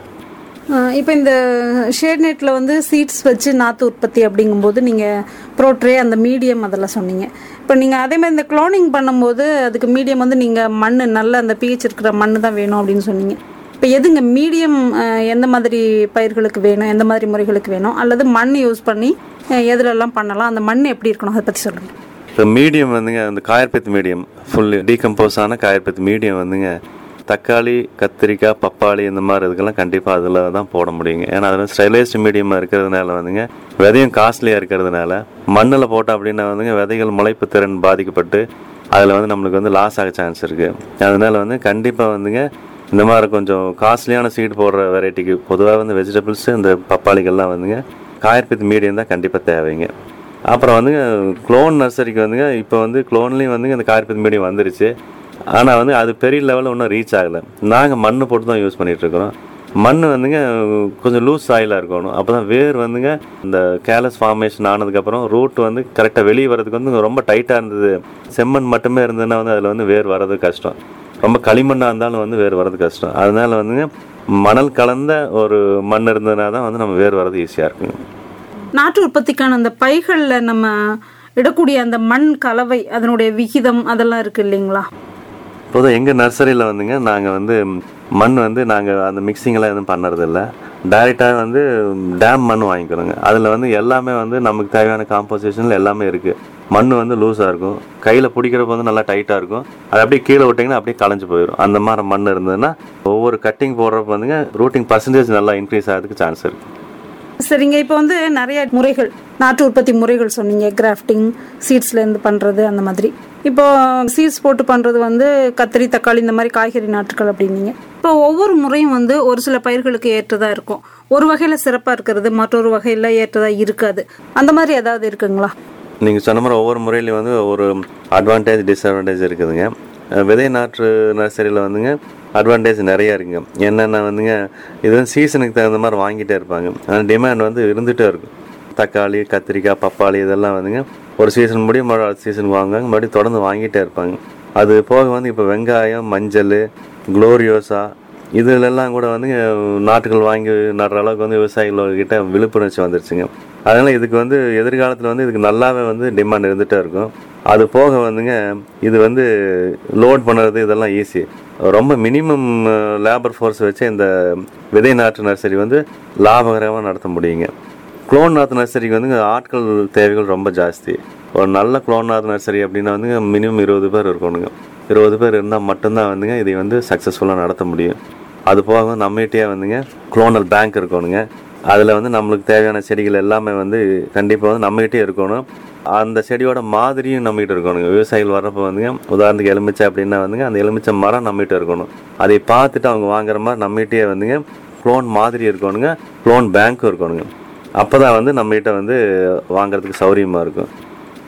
இப்போ இந்த ஷேட் நெட்டில் வந்து சீட்ஸ் வச்சு நாற்று உற்பத்தி அப்படிங்கும்போது நீங்கள் ப்ரோட்ரே அந்த மீடியம் அதெல்லாம் சொன்னீங்க இப்போ நீங்கள் அதே மாதிரி இந்த க்ளோனிங் பண்ணும்போது அதுக்கு மீடியம் வந்து நீங்கள் மண் நல்ல அந்த பிஹெச் இருக்கிற மண் தான் வேணும் அப்படின்னு சொன்னீங்க இப்போ எதுங்க மீடியம் எந்த மாதிரி பயிர்களுக்கு வேணும் எந்த மாதிரி முறைகளுக்கு வேணும் அல்லது மண் யூஸ் பண்ணி அஹ், எதுலெல்லாம் பண்ணலாம் அந்த மண் எப்படி இருக்கணும் அதை பற்றி சொல்லுங்கள் இப்போ மீடியம் வந்துங்க அந்த காயற்பத்து மீடியம் ஃபுல் டீகம்போஸ் ஆன காயற்பத்து மீடியம் வந்துங்க தக்காளி கத்திரிக்காய் பப்பாளி இந்த மாதிரி இதுக்கெல்லாம் கண்டிப்பாக அதில் தான் போட முடியுங்க ஏன்னா அதில் ஸ்டைலைஸ்டு மீடியமாக இருக்கிறதுனால வந்துங்க விதையும் காஸ்ட்லியாக இருக்கிறதுனால மண்ணில் போட்டோம் அப்படின்னா வந்துங்க விதைகள் முளைப்பு திறன் பாதிக்கப்பட்டு அதில் வந்து நம்மளுக்கு வந்து லாஸ் ஆக சான்ஸ் இருக்குது அதனால வந்து கண்டிப்பாக வந்துங்க இந்த மாதிரி கொஞ்சம் காஸ்ட்லியான சீட் போடுற வெரைட்டிக்கு பொதுவாக வந்து வெஜிடபிள்ஸ் இந்த பப்பாளிகள்லாம் வந்துங்க காயற்பத்து மீடியம் தான் கண்டிப்பாக தேவைங்க அப்புறம் வந்துங்க க்ளோன் நர்சரிக்கு வந்துங்க இப்போ வந்து க்ளோன்லேயும் வந்துங்க இந்த கார்பெட் மீடியம் வந்துருச்சு ஆனால் வந்து அது பெரிய லெவலில் ஒன்றும் ரீச் ஆகலை நாங்கள் மண் போட்டு தான் யூஸ் பண்ணிட்டு இருக்கிறோம் மண் வந்துங்க கொஞ்சம் லூஸ் சாயிலாக இருக்கணும் அப்போ தான் வேர் வந்துங்க இந்த கேலஸ் ஃபார்மேஷன் ஆனதுக்கப்புறம் ரூட் வந்து கரெக்டாக வெளியே வரதுக்கு வந்து ரொம்ப டைட்டாக இருந்தது செம்மண் மட்டுமே இருந்ததுன்னா வந்து அதில் வந்து வேர் வர்றது கஷ்டம் ரொம்ப களிமண்ணாக இருந்தாலும் வந்து வேர் வர்றது கஷ்டம் அதனால வந்துங்க மணல் கலந்த ஒரு மண் இருந்ததுனா தான் வந்து நம்ம வேர் வர்றது ஈஸியாக இருக்குங்க நாட்டு உற்பத்திக்கான அந்த பைகளில் நம்ம இடக்கூடிய அந்த மண் கலவை அதனுடைய விகிதம் அதெல்லாம் இருக்கு இல்லைங்களா பொதுவாக எங்கள் நர்சரியில் வந்துங்க நாங்கள் வந்து மண் வந்து நாங்கள் அந்த மிக்சிங்கெல்லாம் எதுவும் பண்ணுறதில்ல டைரெக்டாக வந்து டேம் மண் வாங்கிக்கிறோங்க அதில் வந்து எல்லாமே வந்து நமக்கு தேவையான காம்போசிஷனில் எல்லாமே இருக்குது மண் வந்து லூஸாக இருக்கும் கையில் பிடிக்கிறப்ப வந்து நல்லா டைட்டாக இருக்கும் அது அப்படியே கீழே விட்டிங்கன்னா அப்படியே களைஞ்சு போயிடும் அந்த மாதிரி மண் இருந்ததுன்னா ஒவ்வொரு கட்டிங் போடுறப்ப வந்துங்க ரூட்டிங் பர்சன்டேஜ் நல்லா இன்க்ரீஸ் ஆகிறதுக்கு சான்ஸ் இருக்குது சரிங்க இப்போ வந்து நிறைய முறைகள் நாட்டு உற்பத்தி முறைகள் சொன்னீங்க கிராஃப்டிங் சீட்ஸ்லேருந்து பண்ணுறது அந்த மாதிரி இப்போ சீட்ஸ் போட்டு பண்ணுறது வந்து கத்திரி தக்காளி இந்த மாதிரி காய்கறி நாற்றுகள் அப்படின்னீங்க இப்போ ஒவ்வொரு முறையும் வந்து ஒரு சில பயிர்களுக்கு ஏற்றதாக இருக்கும் ஒரு வகையில் சிறப்பாக இருக்கிறது மற்றொரு வகையில் ஏற்றதாக இருக்காது அந்த மாதிரி ஏதாவது இருக்குங்களா நீங்கள் சொன்ன மாதிரி ஒவ்வொரு முறையிலையும் வந்து ஒரு அட்வான்டேஜ் டிஸ்அட்வான்டேஜ் இருக்குதுங்க அஹ் விதை நாற்று நர்சரியில் வந்துங்க அட்வான்டேஜ் நிறையா இருக்குங்க என்னென்ன வந்துங்க இது வந்து சீசனுக்கு தகுந்த மாதிரி வாங்கிட்டே இருப்பாங்க ஆனால் டிமாண்ட் வந்து இருந்துகிட்டே இருக்கும் தக்காளி கத்திரிக்காய் பப்பாளி இதெல்லாம் வந்துங்க ஒரு சீசன் முடியும் மறுபடியும் அடுத்த சீசனுக்கு வாங்குவாங்க மறுபடியும் தொடர்ந்து வாங்கிட்டே இருப்பாங்க அது போக வந்து இப்போ வெங்காயம் மஞ்சள் குளோரியோசா இதுலெல்லாம் கூட வந்து நாட்டுகள் வாங்கி நடுற அளவுக்கு வந்து விவசாயிகள்கிட்ட விழிப்புணர்ச்சி வந்துருச்சுங்க அதனால் இதுக்கு வந்து எதிர்காலத்தில் வந்து இதுக்கு நல்லாவே வந்து டிமாண்ட் இருந்துகிட்டே இருக்கும் அது போக வந்துங்க இது வந்து லோட் பண்ணுறது இதெல்லாம் ஈஸி ரொம்ப மினிமம் லேபர் ஃபோர்ஸ் வச்சு இந்த விதை நாட்டு நர்சரி வந்து லாபகரமாக நடத்த முடியுங்க குளோன் நாத் நர்சரிக்கு வந்து ஆட்கள் தேவைகள் ரொம்ப ஜாஸ்தி ஒரு நல்ல குளோன் நாத் நர்சரி அப்படின்னா வந்துங்க மினிமம் இருபது பேர் இருக்கணுங்க இருபது பேர் இருந்தால் மட்டும்தான் வந்துங்க இதை வந்து சக்ஸஸ்ஃபுல்லாக நடத்த முடியும் அது போக வந்து நம்மகிட்டயே வந்துங்க குளோனல் பேங்க் இருக்கணுங்க அதில் வந்து நம்மளுக்கு தேவையான செடிகள் எல்லாமே வந்து கண்டிப்பாக வந்து நம்மகிட்டே இருக்கணும் அந்த செடியோட மாதிரியும் நம்மகிட்ட இருக்கணுங்க விவசாயிகள் வர்றப்போ வந்துங்க உதாரணத்துக்கு எலுமிச்சை அப்படின்னா வந்துங்க அந்த எலுமிச்சை மரம் நம்மகிட்ட இருக்கணும் அதை பார்த்துட்டு அவங்க வாங்குற மாதிரி நம்மகிட்டயே வந்துங்க க்ளோன் மாதிரி இருக்கணுங்க க்ளோன் பேங்க்கும் இருக்கணுங்க அப்போ தான் வந்து நம்மகிட்ட வந்து வாங்குறதுக்கு சௌரியமாக இருக்கும்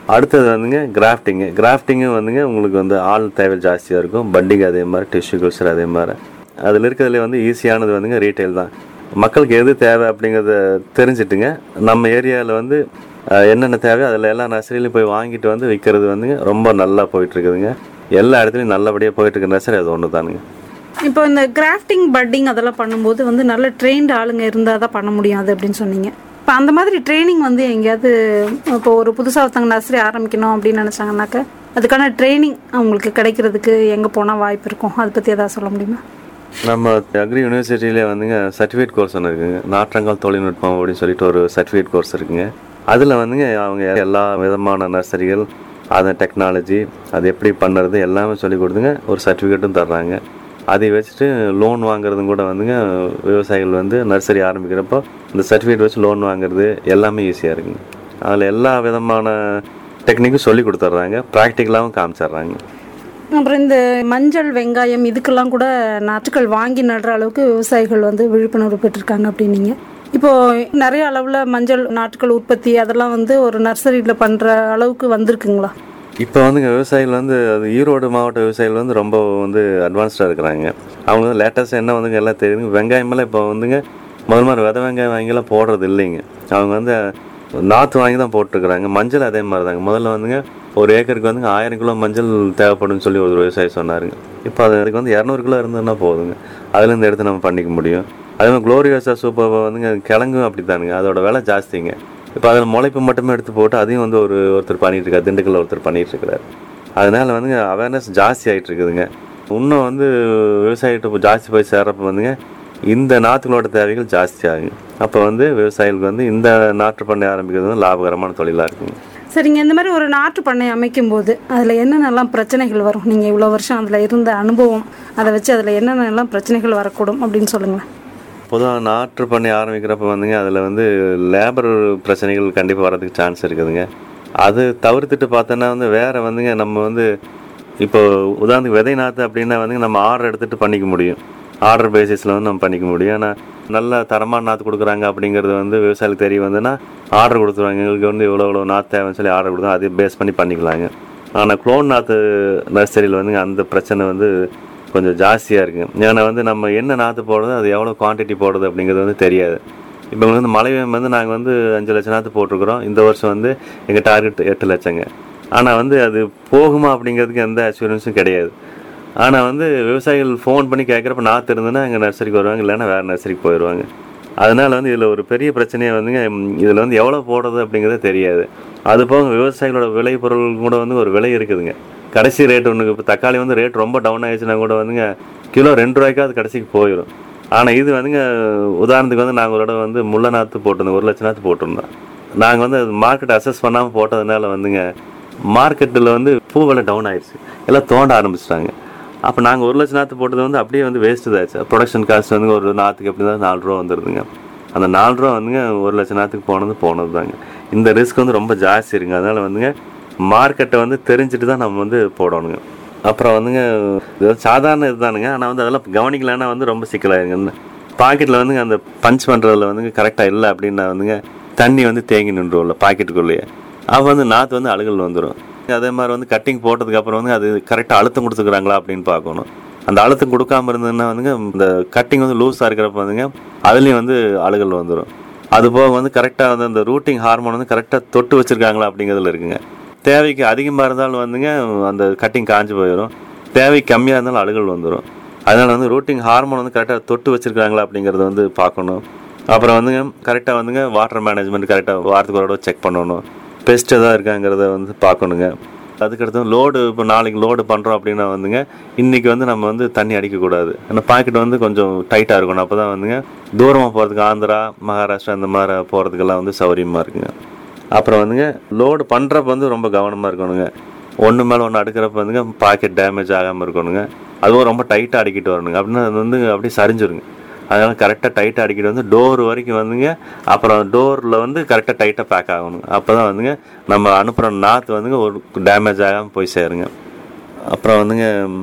அடுத்தது வந்துங்க கிராஃப்டிங்கு கிராஃப்டிங்கும் வந்துங்க உங்களுக்கு வந்து ஆள் தேவை ஜாஸ்தியாக இருக்கும் பண்டிகை அதே மாதிரி டிஷ்யூ கல்ச்சர் அதே மாதிரி அதில் இருக்கிறதுல வந்து ஈஸியானது வந்துங்க ரீட்டைல் தான் மக்களுக்கு எது தேவை அப்படிங்கிறத தெரிஞ்சுட்டுங்க நம்ம ஏரியாவில் வந்து அஹ், என்னென்ன தேவை அதில் எல்லா நர்சரியிலையும் போய் வாங்கிட்டு வந்து விற்கிறது வந்துங்க ரொம்ப நல்லா போயிட்டு இருக்குதுங்க எல்லா இடத்துலையும் நல்லபடியாக போயிட்டு இருக்க நர்சரி அது ஒன்று தானுங்க இப்போ இந்த கிராஃப்டிங் பட்டிங் அதெல்லாம் பண்ணும்போது வந்து நல்ல ட்ரெயின்டு ஆளுங்க இருந்தால் தான் பண்ண முடியும் அது அப்படின்னு சொன்னீங்க இப்போ அந்த மாதிரி ட்ரைனிங் வந்து எங்கேயாவது இப்போ ஒரு புதுசாக ஒருத்தங்க நர்சரி ஆரம்பிக்கணும் அப்படின்னு நினச்சாங்கனாக்க அதுக்கான ட்ரைனிங் அவங்களுக்கு கிடைக்கிறதுக்கு எங்கே போனால் வாய்ப்பு இருக்கும் அதை பற்றி ஏதாவது சொல்ல முடியுமா நம்ம அக்ரி யூனிவர்சிட்டியிலே வந்துங்க சர்டிஃபிகேட் கோர்ஸ் ஒன்று இருக்குங்க நாற்றங்கால் தொழில்நுட்பம் அப்படின்னு சொல்லிட்டு ஒரு சர்டிஃபிகேட் கோர்ஸ் இருக்குங்க அதில் வந்துங்க அவங்க எல்லா விதமான நர்சரிகள் அந்த டெக்னாலஜி அது எப்படி பண்ணுறது எல்லாமே சொல்லி கொடுத்துங்க ஒரு சர்டிஃபிகேட்டும் தர்றாங்க அதை வச்சுட்டு லோன் வாங்குறதும் கூட வந்துங்க விவசாயிகள் வந்து நர்சரி ஆரம்பிக்கிறப்போ இந்த சர்டிஃபிகேட் வச்சு லோன் வாங்குறது எல்லாமே ஈஸியாக இருக்குங்க அதில் எல்லா விதமான டெக்னிக்கும் சொல்லி கொடுத்துட்றாங்க ப்ராக்டிக்கலாகவும் காமிச்சிடுறாங்க அப்புறம் இந்த மஞ்சள் வெங்காயம் இதுக்கெல்லாம் கூட நாற்றுகள் வாங்கி நடுற அளவுக்கு விவசாயிகள் வந்து விழிப்புணர்வு பெற்றிருக்காங்க அப்படின்னீங்க இப்போ நிறைய அளவில் மஞ்சள் நாற்றுகள் உற்பத்தி அதெல்லாம் வந்து ஒரு நர்சரியில் பண்ணுற அளவுக்கு வந்திருக்குங்களா இப்போ வந்துங்க விவசாயிகள் வந்து அது ஈரோடு மாவட்ட விவசாயிகள் வந்து ரொம்ப வந்து அட்வான்ஸ்டாக இருக்கிறாங்க அவங்க வந்து லேட்டஸ்ட் என்ன வந்துங்க எல்லாம் தெரியுதுங்க வெங்காயமெல்லாம் இப்போ வந்துங்க முதல் மாதிரி வித வெங்காயம் வாங்கிலாம் போடுறது இல்லைங்க அவங்க வந்து நாற்று வாங்கி தான் போட்டுருக்குறாங்க மஞ்சள் அதே மாதிரி தாங்க முதல்ல வந்துங்க ஒரு ஏக்கருக்கு வந்துங்க ஆயிரம் கிலோ மஞ்சள் தேவைப்படும்னு சொல்லி ஒரு விவசாயி சொன்னாருங்க இப்போ அது அதுக்கு வந்து இரநூறு கிலோ இருந்ததுன்னா போதுங்க அதுலேருந்து எடுத்து நம்ம பண்ணிக்க முடியும் அதே மாதிரி குளோரியோசா சூப்பர் வந்துங்க கிழங்கும் அப்படி தானுங்க அதோட விலை ஜாஸ்திங்க இப்போ அதில் முளைப்பு மட்டுமே எடுத்து போட்டு அதையும் வந்து ஒரு ஒருத்தர் பண்ணிட்டு இருக்காரு திண்டுக்கல்ல ஒருத்தர் பண்ணிட்டு இருக்கிறாரு அதனால வந்துங்க அவேர்னஸ் ஜாஸ்தி ஆயிட்டு இருக்குதுங்க இன்னும் வந்து விவசாயிகிட்ட ஜாஸ்தி போய் சேர்றப்ப வந்துங்க இந்த நாற்றுகளோட தேவைகள் ஜாஸ்தி ஆகுங்க அப்போ வந்து விவசாயிகளுக்கு வந்து இந்த நாற்று பண்ணை ஆரம்பிக்கிறது வந்து லாபகரமான தொழிலாக இருக்குங்க சரிங்க இந்த மாதிரி ஒரு நாற்று பண்ணை அமைக்கும் போது அதில் என்னென்னலாம் பிரச்சனைகள் வரும் நீங்கள் இவ்வளோ வருஷம் அதில் இருந்த அனுபவம் அதை வச்சு அதில் என்னென்னலாம் பிரச்சனைகள் வரக்கூடும் அப்படின்னு சொல்லுங்களேன் பொதுவாக நாற்று பண்ணி ஆரம்பிக்கிறப்ப வந்துங்க அதில் வந்து லேபர் பிரச்சனைகள் கண்டிப்பாக வரதுக்கு சான்ஸ் இருக்குதுங்க அது தவிர்த்துட்டு பார்த்தோன்னா வந்து வேற வந்துங்க நம்ம வந்து இப்போ உதாரணத்துக்கு விதை நாற்று அப்படின்னா வந்துங்க நம்ம ஆர்டர் எடுத்துகிட்டு பண்ணிக்க முடியும் ஆர்டர் பேசிஸில் வந்து நம்ம பண்ணிக்க முடியும் ஆனால் நல்ல தரமான நாற்று கொடுக்குறாங்க அப்படிங்கிறது வந்து விவசாயிகளுக்கு தெரிய வந்துன்னா ஆர்டர் கொடுத்துருவாங்க எங்களுக்கு வந்து இவ்வளோ இவ்வளோ நாற்று தேவைன்னு சொல்லி ஆர்டர் கொடுத்தா அதை பேஸ் பண்ணி பண்ணிக்கலாங்க ஆனால் க்ளோன் நாற்று நர்சரியில் வந்துங்க அந்த பிரச்சனை வந்து கொஞ்சம் ஜாஸ்தியாக இருக்குங்க ஏன்னா வந்து நம்ம என்ன நாற்று போடுறது அது எவ்வளோ குவான்டிட்டி போடுறது அப்படிங்கிறது வந்து தெரியாது இப்போ வந்து மலை வந்து நாங்கள் வந்து அஞ்சு லட்சம் நாற்று போட்டிருக்கிறோம் இந்த வருஷம் வந்து எங்கள் டார்கெட் எட்டு லட்சங்க ஆனால் வந்து அது போகுமா அப்படிங்கிறதுக்கு எந்த அஷூரன்ஸும் கிடையாது ஆனால் வந்து விவசாயிகள் ஃபோன் பண்ணி கேட்குறப்ப நாற்று இருந்ததுன்னா எங்கள் நர்சரிக்கு வருவாங்க இல்லைன்னா வேறு நர்சரிக்கு போயிடுவாங்க அதனால வந்து இதில் ஒரு பெரிய பிரச்சனையே வந்துங்க இதில் வந்து எவ்வளோ போடுறது அப்படிங்கிறது தெரியாது அது போக விவசாயிகளோட விளை பொருள் கூட வந்து ஒரு விலை இருக்குதுங்க கடைசி ரேட் ஒன்று இப்போ தக்காளி வந்து ரேட் ரொம்ப டவுன் ஆயிடுச்சுன்னா கூட வந்துங்க கிலோ ரெண்டு ரூபாய்க்காவது கடைசிக்கு போயிடும் ஆனால் இது வந்துங்க உதாரணத்துக்கு வந்து நாங்கள் ஒரு தடவை வந்து முல்லை நாற்று போட்டிருந்தோம் ஒரு லட்சம் நாற்று போட்டிருந்தோம் நாங்கள் வந்து மார்க்கெட் அசஸ் பண்ணாமல் போட்டதுனால வந்துங்க மார்க்கெட்டில் வந்து பூ விலை டவுன் ஆயிடுச்சு எல்லாம் தோண்ட ஆரம்பிச்சிட்டாங்க அப்போ நாங்கள் ஒரு லட்சம் நாற்று போட்டது வந்து அப்படியே வந்து வேஸ்ட்டு தான் ஆச்சு ப்ரொடக்ஷன் காஸ்ட் வந்து ஒரு நாற்றுக்கு எப்படி தான் நாலு ரூபா வந்துடுதுங்க அந்த நாலு ரூபா வந்துங்க ஒரு லட்சம் நாற்றுக்கு போனது போனது தாங்க இந்த ரிஸ்க் வந்து ரொம்ப ஜாஸ்தி இருக்குங்க அதனால் வந்துங்க மார்க்கெட்டை வந்து தெரிஞ்சுட்டு தான் நம்ம வந்து போடணுங்க அப்புறம் வந்துங்க இது வந்து சாதாரண இதுதானுங்க ஆனால் வந்து அதெல்லாம் கவனிக்கலைன்னா வந்து ரொம்ப சிக்கலாயிருங்க பாக்கெட்டில் வந்துங்க அந்த பஞ்ச் பண்ணுறதுல வந்துங்க கரெக்டாக இல்லை அப்படின்னா வந்துங்க தண்ணி வந்து தேங்கி நின்றுவோம்ல பாக்கெட்டுக்குள்ளேயே அப்போ வந்து நாற்று வந்து அழுகல் வந்துடும் அதே மாதிரி வந்து கட்டிங் போட்டதுக்கு அப்புறம் வந்து அது கரெக்டாக அழுத்தம் கொடுத்துக்கிறாங்களா அப்படின்னு பார்க்கணும் அந்த அழுத்தம் கொடுக்காம இருந்ததுன்னா வந்துங்க இந்த கட்டிங் வந்து லூஸாக இருக்கிறப்ப வந்துங்க அதுலேயும் வந்து அழுகல் வந்துடும் அது போக வந்து கரெக்டாக வந்து அந்த ரூட்டிங் ஹார்மோன் வந்து கரெக்டாக தொட்டு வச்சிருக்காங்களா அப்படிங்கிறதுல இருக்குங்க தேவைக்கு அதிகமாக இருந்தாலும் வந்துங்க அந்த கட்டிங் காஞ்சு போயிடும் தேவைக்கு கம்மியாக இருந்தாலும் அழுகல் வந்துடும் அதனால வந்து ரூட்டிங் ஹார்மோன் வந்து கரெக்டாக தொட்டு வச்சிருக்காங்களா அப்படிங்கிறத வந்து பார்க்கணும் அப்புறம் வந்துங்க கரெக்டாக வந்துங்க வாட்டர் மேனேஜ்மெண்ட் கரெக்டாக வாரத்துக்கு ஒரு தடவை செக் பண்ணணும் பெஸ்ட் எதாவது இருக்காங்கிறத வந்து பார்க்கணுங்க அதுக்கடுத்து லோடு இப்போ நாளைக்கு லோடு பண்ணுறோம் அப்படின்னா வந்துங்க இன்றைக்கி வந்து நம்ம வந்து தண்ணி அடிக்கக்கூடாது அந்த பாக்கெட் வந்து கொஞ்சம் டைட்டாக இருக்கணும் அப்போ தான் வந்துங்க தூரமாக போகிறதுக்கு ஆந்திரா மகாராஷ்டிரா இந்த மாதிரி போகிறதுக்கெல்லாம் வந்து சௌகரியமாக இருக்குங்க அப்புறம் வந்துங்க லோடு பண்ணுறப்ப வந்து ரொம்ப கவனமாக இருக்கணுங்க ஒன்று மேலே ஒன்று அடுக்கிறப்ப வந்துங்க பாக்கெட் டேமேஜ் ஆகாமல் இருக்கணுங்க அதுவும் ரொம்ப டைட்டாக அடிக்கிட்டு வரணுங்க அப்படின்னா அது வந்து அப்படியே சரிஞ்சிருங்க அதனால கரெக்டாக டைட்டாக அடிக்கிட்டு வந்து டோர் வரைக்கும் வந்துங்க அப்புறம் டோரில் வந்து கரெக்டாக டைட்டாக பேக் ஆகணும் அப்போ தான் வந்துங்க நம்ம அனுப்புகிற நாற்று வந்துங்க ஒரு டேமேஜ் ஆகாமல் போய் சேருங்க அப்புறம் வந்துங்க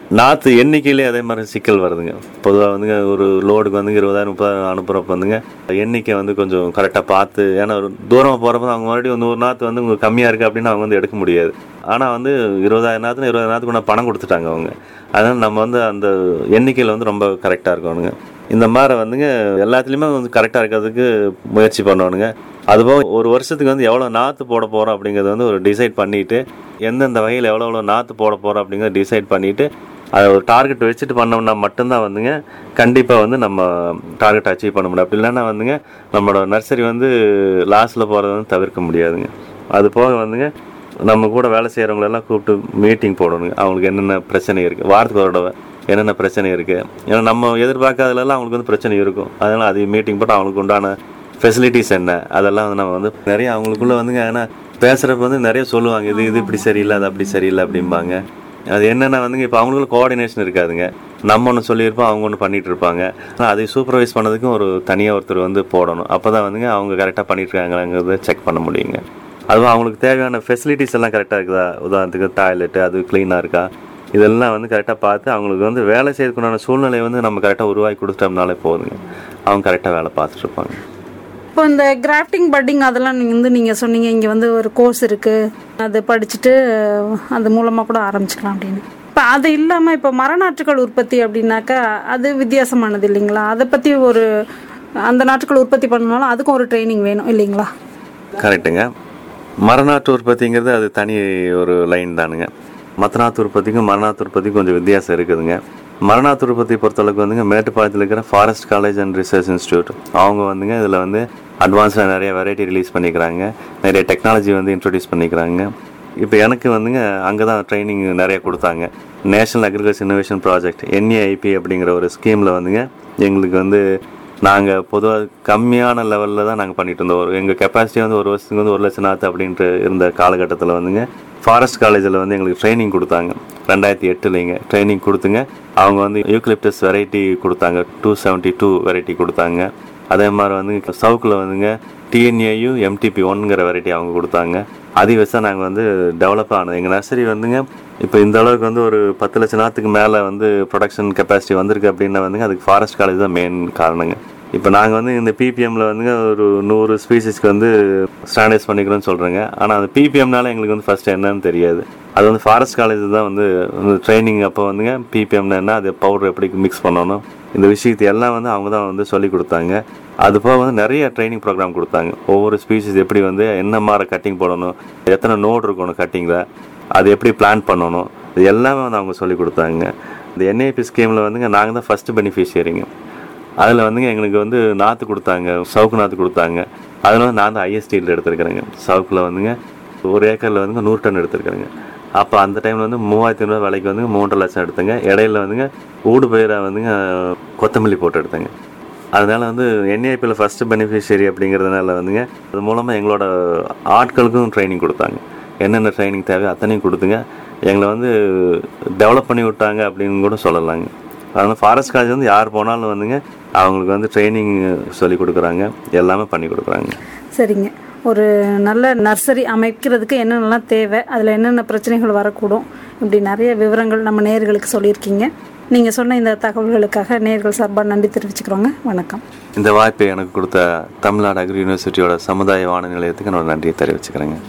நாற்று எண்ணிக்கையிலே அதே மாதிரி சிக்கல் வருதுங்க பொதுவாக வந்துங்க ஒரு லோடுக்கு வந்து இருபதாயிரம் முப்பதாயிரம் அனுப்புகிறப்ப வந்துங்க எண்ணிக்கை வந்து கொஞ்சம் கரெக்டாக பார்த்து ஏன்னா ஒரு தூரமாக போகிறப்ப அவங்க மறுபடியும் வந்து ஒரு நாற்று வந்து உங்களுக்கு கம்மியாக இருக்குது அப்படின்னு அவங்க வந்து எடுக்க முடியாது ஆனால் வந்து இருபதாயிரம் நாற்று இருபதாயிரம் நாற்றுக்கு நான் பணம் கொடுத்துட்டாங்க அவங்க அதனால் நம்ம வந்து அந்த எண்ணிக்கையில் வந்து ரொம்ப கரெக்டாக இருக்கணுங்க இந்த மாதிரி வந்துங்க எல்லாத்துலேயுமே வந்து கரெக்டாக இருக்கிறதுக்கு முயற்சி பண்ணணுங்க அதுபோக ஒரு வருஷத்துக்கு வந்து எவ்வளோ நாற்று போட போகிறோம் அப்படிங்கிறது வந்து ஒரு டிசைட் பண்ணிவிட்டு எந்தெந்த வகையில் எவ்வளோ எவ்வளோ நாற்று போட போகிறோம் அப்படிங்கிறத டிசைட் பண்ணிவிட்டு அதை ஒரு டார்கெட் வச்சுட்டு பண்ணோம்னா மட்டும்தான் வந்துங்க கண்டிப்பாக வந்து நம்ம டார்கெட் அச்சீவ் பண்ண முடியும் அப்படி இல்லைன்னா வந்துங்க நம்மளோட நர்சரி வந்து லாஸில் போகிறத வந்து தவிர்க்க முடியாதுங்க அது போக வந்துங்க நம்ம கூட வேலை செய்கிறவங்களெல்லாம் கூப்பிட்டு மீட்டிங் போடணுங்க அவங்களுக்கு என்னென்ன பிரச்சனை இருக்குது வாரத்துக்கு ஒரு தடவை என்னென்ன பிரச்சனை இருக்குது ஏன்னா நம்ம எதிர்பார்க்காததுலலாம் அவங்களுக்கு வந்து பிரச்சனை இருக்கும் அதனால் அது மீட்டிங் போட்டு அவங்களுக்கு உண்டான ஃபெசிலிட்டிஸ் என்ன அதெல்லாம் வந்து நம்ம வந்து நிறைய அவங்களுக்குள்ள வந்துங்க ஏன்னா பேசுகிறப்ப வந்து நிறைய சொல்லுவாங்க இது இது இப்படி சரியில்லை அது அப்படி சரியில்லை அப்படிம்பாங்க அது என்னென்ன வந்துங்க இப்போ அவங்களுக்குள்ள கோஆர்டினேஷன் இருக்காதுங்க நம்ம ஒன்று சொல்லியிருப்போம் அவங்க ஒன்று பண்ணிட்டு இருப்பாங்க ஆனால் அதை சூப்பர்வைஸ் பண்ணதுக்கும் ஒரு தனியாக ஒருத்தர் வந்து போடணும் அப்போ தான் வந்துங்க அவங்க கரெக்டாக பண்ணிட்டு இருக்காங்கிறத செக் பண்ண முடியுங்க அதுவும் அவங்களுக்கு தேவையான ஃபெசிலிட்டிஸ் எல்லாம் கரெக்டாக இருக்குதா உதாரணத்துக்கு டாய்லெட்டு அது க்ளீனாக இருக்கா இதெல்லாம் வந்து கரெக்டாக பார்த்து அவங்களுக்கு வந்து வேலை செய்யறதுக்குண்டான சூழ்நிலையை வந்து நம்ம கரெக்டாக உருவாக்கி கொடுத்துட்டோம்னாலே போதுங்க அவங்க கரெக்டாக வேலை பார்த்துட்டு இருப்பாங்க இப்போ இந்த கிராஃப்டிங் பட்டிங் அதெல்லாம் நீங்கள் வந்து நீங்கள் சொன்னீங்க இங்கே வந்து ஒரு கோர்ஸ் இருக்குது அது படிச்சுட்டு அது மூலமாக கூட ஆரம்பிச்சுக்கலாம் அப்படின்னு இப்போ அது இல்லாமல் இப்போ மரநாற்றுகள் உற்பத்தி அப்படின்னாக்கா அது வித்தியாசமானது இல்லைங்களா அதை பற்றி ஒரு அந்த நாற்றுகள் உற்பத்தி பண்ணனாலும் அதுக்கும் ஒரு ட்ரைனிங் வேணும் இல்லைங்களா கரெக்டுங்க மரநாட்டு உற்பத்திங்கிறது அது தனி ஒரு லைன் தானுங்க மற்ற நாற்று உற்பத்திக்கும் மரநாத்து உற்பத்திக்கும் கொஞ்சம் வித்தியாசம் இருக்குதுங்க மரநாத்து உற்பத்தி பொறுத்தளவுக்கு வந்துங்க மேட்டுப்பாளையத்தில் இருக்கிற forest college and research institute அவங்க வந்துங்க இதில் வந்து அட்வான்ஸாக நிறைய வெரைட்டி ரிலீஸ் பண்ணிக்கிறாங்க நிறைய டெக்னாலஜி வந்து இன்ட்ரடியூஸ் பண்ணிக்கிறாங்க இப்போ எனக்கு வந்துங்க அங்கே தான் ட்ரைனிங் நிறைய கொடுத்தாங்க national agriculture innovation project NAIP அப்படிங்கிற ஒரு ஸ்கீமில் வந்துங்க எங்களுக்கு வந்து நாங்கள் பொதுவாக கம்மியான லெவலில் தான் நாங்கள் பண்ணிட்டு இருந்தோம் ஒரு எங்கள் கெப்பாசிட்டி வந்து ஒரு வருஷத்துக்கு வந்து ஒரு லட்சம் நாற்று அப்படின்ட்டு இருந்த காலகட்டத்தில் வந்துங்க ஃபாரஸ்ட் காலேஜில் வந்து எங்களுக்கு ட்ரைனிங் கொடுத்தாங்க ரெண்டாயிரத்தி எட்டுலேங்க ட்ரைனிங் கொடுத்துங்க அவங்க வந்து யூக்லிப்டஸ் வெரைட்டி கொடுத்தாங்க டூ செவன்ட்டி டூ வெரைட்டி கொடுத்தாங்க அதே மாதிரி வந்து சவுக்கில் வந்துங்க டிஎன்ஏயு எம்டிபி ஒன்ங்கிற வெரைட்டி அவங்க கொடுத்தாங்க அதை வச்சா நாங்கள் வந்து டெவலப் ஆனது எங்கள் நர்சரி வந்துங்க இப்போ இந்த அளவுக்கு வந்து ஒரு பத்து லட்சம் நாற்றுக்கு மேலே வந்து ப்ரொடக்ஷன் கெப்பாசிட்டி வந்திருக்கு அப்படின்னா வந்துங்க அதுக்கு ஃபாரஸ்ட் காலேஜ் தான் மெயின் காரணங்க இப்போ நாங்கள் வந்து இந்த பிபிஎம்ல வந்துங்க ஒரு நூறு ஸ்பீசிஸ்க்கு வந்து ஸ்டாண்டர்டைஸ் பண்ணிக்கிறோம்னு சொல்கிறேங்க ஆனால் அந்த பிபிஎம்னால எங்களுக்கு வந்து ஃபர்ஸ்ட் என்னன்னு தெரியாது அது வந்து ஃபாரஸ்ட் காலேஜ் தான் வந்து ட்ரைனிங் அப்போ வந்துங்க பிபிஎம்னா என்ன அது பவுடர் எப்படி மிக்ஸ் பண்ணணும் இந்த விஷயத்தை எல்லாம் வந்து அவங்க தான் வந்து சொல்லி கொடுத்தாங்க அது போக வந்து நிறைய ட்ரைனிங் ப்ரோக்ராம் கொடுத்தாங்க ஒவ்வொரு ஸ்பீசிஸ் எப்படி வந்து என்ன மாதிரி கட்டிங் போடணும் எத்தனை நோடு இருக்கணும் கட்டிங்கில் அது எப்படி பிளான் பண்ணணும் இது எல்லாமே வந்து அவங்க சொல்லி கொடுத்தாங்க இந்த என்ஐபி ஸ்கீமில் வந்துங்க நாங்கள் தான் ஃபஸ்ட்டு பெனிஃபிஷியரிங்க அதில் வந்துங்க எங்களுக்கு வந்து நாற்று கொடுத்தாங்க சவுக்கு நாற்று கொடுத்தாங்க அதில் வந்து நான் தான் ஐஎஸ்டியில் எடுத்திருக்கிறேங்க சவுக்கில் வந்துங்க ஒரு ஏக்கரில் வந்துங்க நூறு டன் எடுத்திருக்கிறேங்க அப்போ அந்த டைமில் வந்து மூவாயிரத்தி ஐநூறுவா விலைக்கு வந்துங்க மூன்றரை லட்சம் எடுத்தேங்க இடையில வந்துங்க ஊடு பயிராக வந்துங்க கொத்தமல்லி போட்டு எடுத்தேங்க அதனால வந்து என்ஐபியில் ஃபஸ்ட்டு பெனிஃபிஷியரி அப்படிங்கிறதுனால வந்துங்க அது மூலமாக எங்களோட ஆட்களுக்கும் ட்ரைனிங் கொடுத்தாங்க என்னென்ன ட்ரைனிங் தேவை அத்தனையும் கொடுத்துங்க எங்களை வந்து டெவலப் பண்ணி விட்டாங்க அப்படின்னு கூட சொல்லலாங்க அதனால் ஃபாரஸ்ட் காலேஜ் வந்து யார் போனாலும் வந்துங்க அவங்களுக்கு வந்து ட்ரைனிங் சொல்லி கொடுக்குறாங்க எல்லாமே பண்ணி கொடுக்குறாங்க சரிங்க ஒரு நல்ல நர்சரி அமைக்கிறதுக்கு என்னென்னலாம் தேவை அதில் என்னென்ன பிரச்சனைகள் வரக்கூடும் இப்படி நிறைய விவரங்கள் நம்ம நேயர்களுக்கு சொல்லியிருக்கீங்க நீங்கள் சொன்ன இந்த தகவல்களுக்காக நேயர்கள் சார்பாக நன்றி தெரிவிச்சுக்கிறோங்க வணக்கம் இந்த வாய்ப்பை எனக்கு கொடுத்த தமிழ்நாடு அக்ரி யூனிவர்சிட்டியோட சமுதாய வான நிலையத்துக்கு நான் நன்றியை தெரிவிச்சுக்கிறேங்க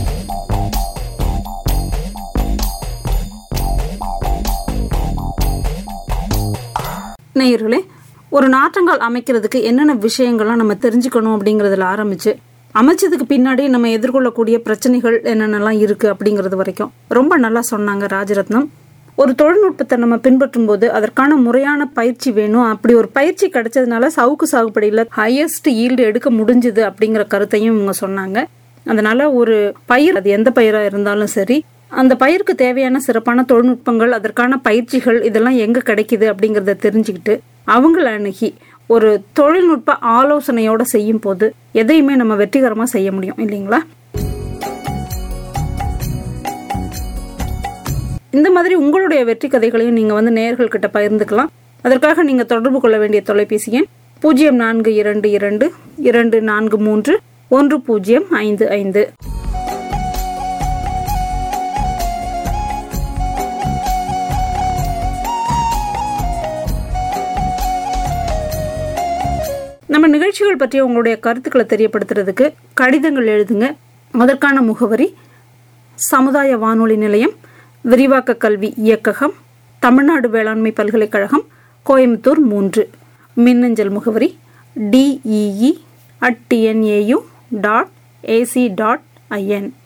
நேயர்களே ஒரு நாற்றங்கால் அமைக்கிறதுக்கு என்னென்ன விஷயங்கள்லாம் நம்ம தெரிஞ்சுக்கணும் அப்படிங்கிறதுல ஆரம்பிச்சு அமைச்சதுக்கு பின்னாடி நம்ம எதிர்கொள்ளக்கூடிய பிரச்சனைகள் என்னென்னலாம் இருக்கு அப்படிங்கிறது வரைக்கும் ரொம்ப நல்லா சொன்னாங்க ராஜரத்னம் ஒரு தொழில்நுட்பத்தை நம்ம பின்பற்றும் போது அதற்கான முறையான பயிற்சி வேணும் அப்படி ஒரு பயிற்சி கிடைச்சதுனால சவுக்கு சாகுபடியில் ஹையஸ்ட் ஈல்டு எடுக்க முடிஞ்சுது அப்படிங்கிற கருத்தையும் இவங்க சொன்னாங்க அதனால ஒரு பயிர் அது எந்த பயிரா இருந்தாலும் சரி அந்த பயிருக்கு தேவையான சிறப்பான தொழில்நுட்பங்கள் அதற்கான பயிற்சிகள் இதெல்லாம் எங்க கிடைக்குது அப்படிங்கறத தெரிஞ்சுக்கிட்டு அவங்கள அணுகி ஒரு தொழில்நுட்ப ஆலோசனையோட செய்யும் போது எதையுமே நம்ம வெற்றிகரமா செய்ய முடியும் இல்லைங்களா இந்த மாதிரி உங்களுடைய வெற்றி கதைகளையும் நீங்க வந்து நேயர்கள் கிட்ட பகிர்ந்துக்கலாம் அதற்காக நீங்க தொடர்பு கொள்ள வேண்டிய தொலைபேசி எண் பூஜ்ஜியம் நான்கு இரண்டு இரண்டு இரண்டு நான்கு மூன்று ஒன்று பூஜ்ஜியம் ஐந்து ஐந்து நம்ம நிகழ்ச்சிகள் பற்றி உங்களுடைய கருத்துக்களை தெரியப்படுத்துறதுக்கு கடிதங்கள் எழுதுங்க அதற்கான முகவரி சமுதாய வானொலி நிலையம் விரிவாக்க கல்வி இயக்ககம் தமிழ்நாடு வேளாண்மை பல்கலைக்கழகம் கோயம்புத்தூர் மூன்று மின்னஞ்சல் முகவரி DEE at TNAU dot AC dot IN